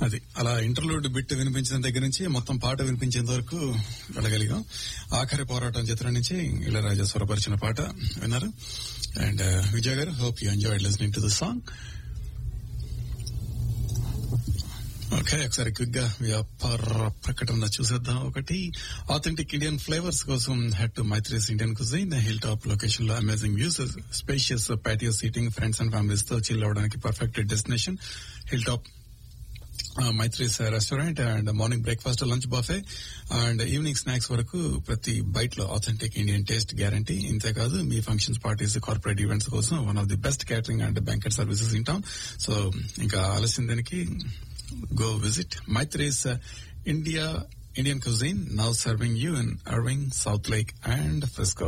అది అలా interlude bit వినిపించిన దగ్గర నుంచి మొత్తం పాట వినిపించేంత వరకు వెళ్ళగలిగాం ఆఖరి పోరాటం చిత్రం నుంచి ఇళరాజా స్వరపరిచిన పాట విన్నారు and Vijay garu hope you enjoy listening to the song okay ఒకసారి క్విక్ గా వ్యాపార ప్రకటన చూసేద్దాం ఒకటి ఆథెంటిక్ ఇండియన్ ఫ్లేవర్స్ కోసం head to Maithri's Indian cuisine hill top location లో amazing views spacious patio seating friends and families తో చిల్ అవడానికి perfect destination hill top Maithri's restaurant and morning breakfast lunch buffet and evening snacks వరకు ప్రతి bite లో authentic Indian taste guarantee ఇంతేకాదు మీ functions parties corporate events కోసం one of the best catering and banquet services in town so ఇంకా ఆలస్యం దానికి go visit Maitri's uh, India Indian cuisine now serving you in Irving, South Lake and Frisco.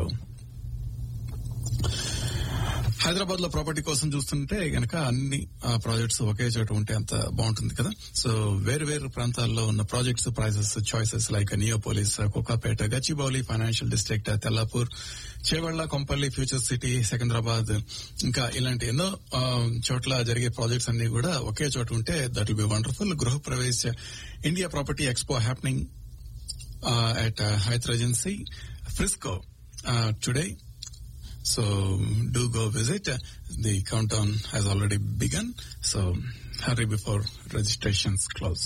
Hyderabad లో property కోసం చూస్తుంటే గనక అన్ని projects ఒకే చోట ఉంటే అంత బాగుంటుంది కదా సో వేరు వేరు ప్రాంతాల్లో ఉన్న projects prices choices like Neopolis Kokapet Gachibowli financial district Tellapur Chevella Kompally future city Secunderabad ఇంకా ఇలాంటి ఎన్నో ఆ, చోట్ల జరిగే ప్రాజెక్ట్స్ అన్ని కూడా ఒకే చోట ఉంటే that will be wonderful Griha Pravesh India property expo happening at uh, Hyatt Regency, Frisco uh, today. So do go visit. Uh, the countdown has already begun. So hurry before registrations close.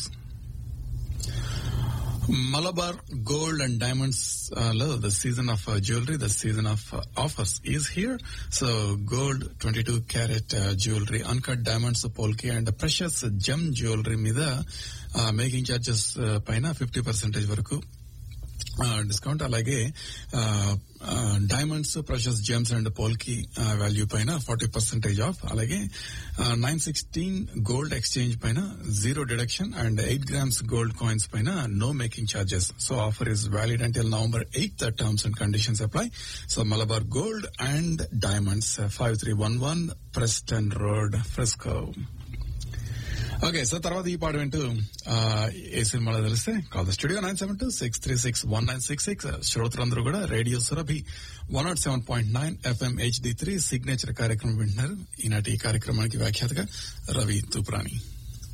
Malabar gold and diamonds uh, lo, the season of uh, jewelry, the season of uh, offers is here. So gold 22 carat uh, jewelry, uncut diamonds, polki and precious gem jewelry మీద making charges పైన fifty percentage వరకు discount అలాగే diamonds precious gems and polki value పైన forty percentage off అలాగే nine sixteen gold exchange పైన zero deduction and eight grams gold coins పైన no making charges so offer is valid until November eighth terms and conditions apply so Malabar gold and diamonds five three one one Preston road Fresco okay so తర్వాత ఈ పాట వింటూ ఆ, ఏ సినిమాలో తెలిస్తే call the studio nine seven two six three six one nine six six శ్రోతలందరూ కూడా radio Surabhi one nought seven point nine FM HD three signature కార్యక్రమం వింటున్నారు ఈనాటి ఈ కార్యక్రమానికి వ్యాఖ్యాతగా రవి తూప్రాణి